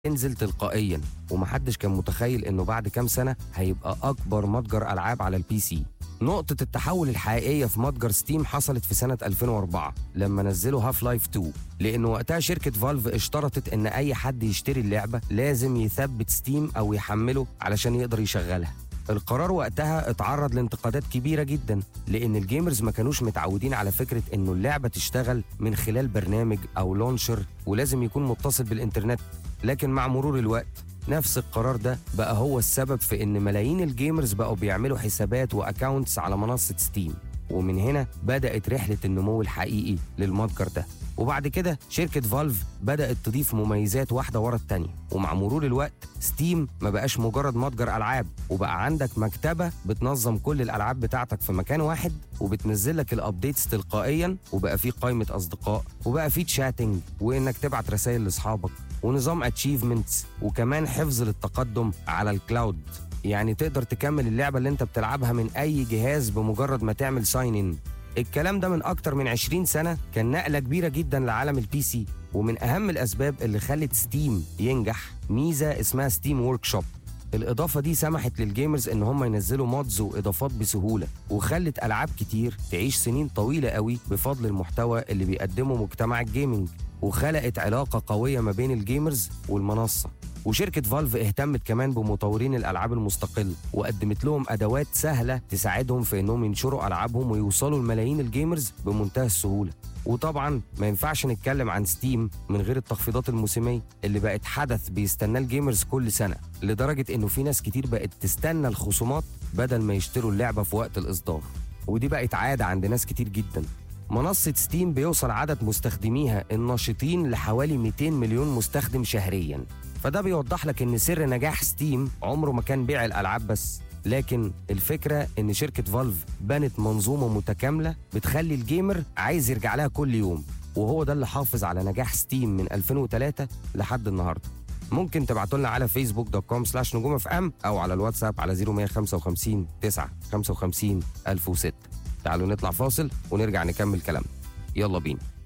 تنزل تلقائيا ومحدش كان متخيل انه بعد كام سنه هيبقى اكبر متجر العاب على البي سي نقطة التحول الحقيقية في متجر ستيم حصلت في سنة 2004 لما نزلوا هاف لايف 2 لأن وقتها شركة فالف اشترطت إن أي حد يشتري اللعبة لازم يثبت ستيم أو يحمله علشان يقدر يشغلها القرار وقتها اتعرض لانتقادات كبيرة جدا لأن الجيمرز ما كانوش متعودين على فكرة إنه اللعبة تشتغل من خلال برنامج أو لونشر ولازم يكون متصل بالإنترنت لكن مع مرور الوقت نفس القرار ده بقى هو السبب في ان ملايين الجيمرز بقوا بيعملوا حسابات واكاونتس على منصه ستيم ومن هنا بدات رحله النمو الحقيقي للمتجر ده وبعد كده شركة فالف بدأت تضيف مميزات واحدة ورا التانية ومع مرور الوقت ستيم ما بقاش مجرد متجر ألعاب وبقى عندك مكتبة بتنظم كل الألعاب بتاعتك في مكان واحد وبتنزل لك الأبديتس تلقائيا وبقى فيه قائمة أصدقاء وبقى فيه تشاتنج وإنك تبعت رسائل لأصحابك ونظام اتشيفمنتس وكمان حفظ للتقدم على الكلاود يعني تقدر تكمل اللعبة اللي انت بتلعبها من أي جهاز بمجرد ما تعمل ساين ان الكلام ده من أكتر من 20 سنة كان نقلة كبيرة جدا لعالم البي سي ومن أهم الأسباب اللي خلت ستيم ينجح ميزة اسمها ستيم ورك شوب الإضافة دي سمحت للجيمرز إن هم ينزلوا مودز وإضافات بسهولة وخلت ألعاب كتير تعيش سنين طويلة قوي بفضل المحتوى اللي بيقدمه مجتمع الجيمنج وخلقت علاقة قوية ما بين الجيمرز والمنصة وشركة فالف اهتمت كمان بمطورين الألعاب المستقل وقدمت لهم أدوات سهلة تساعدهم في إنهم ينشروا ألعابهم ويوصلوا لملايين الجيمرز بمنتهى السهولة وطبعا ما ينفعش نتكلم عن ستيم من غير التخفيضات الموسمية اللي بقت حدث بيستناه الجيمرز كل سنة لدرجة إنه في ناس كتير بقت تستنى الخصومات بدل ما يشتروا اللعبة في وقت الإصدار ودي بقت عادة عند ناس كتير جدا منصة ستيم بيوصل عدد مستخدميها الناشطين لحوالي 200 مليون مستخدم شهريا فده بيوضح لك ان سر نجاح ستيم عمره ما كان بيع الالعاب بس لكن الفكرة ان شركة فالف بنت منظومة متكاملة بتخلي الجيمر عايز يرجع لها كل يوم وهو ده اللي حافظ على نجاح ستيم من 2003 لحد النهارده ممكن تبعتوا لنا على فيسبوك دوت كوم سلاش نجوم اف ام او على الواتساب على 0155 9 55 1006 تعالوا نطلع فاصل ونرجع نكمل كلامنا يلا بينا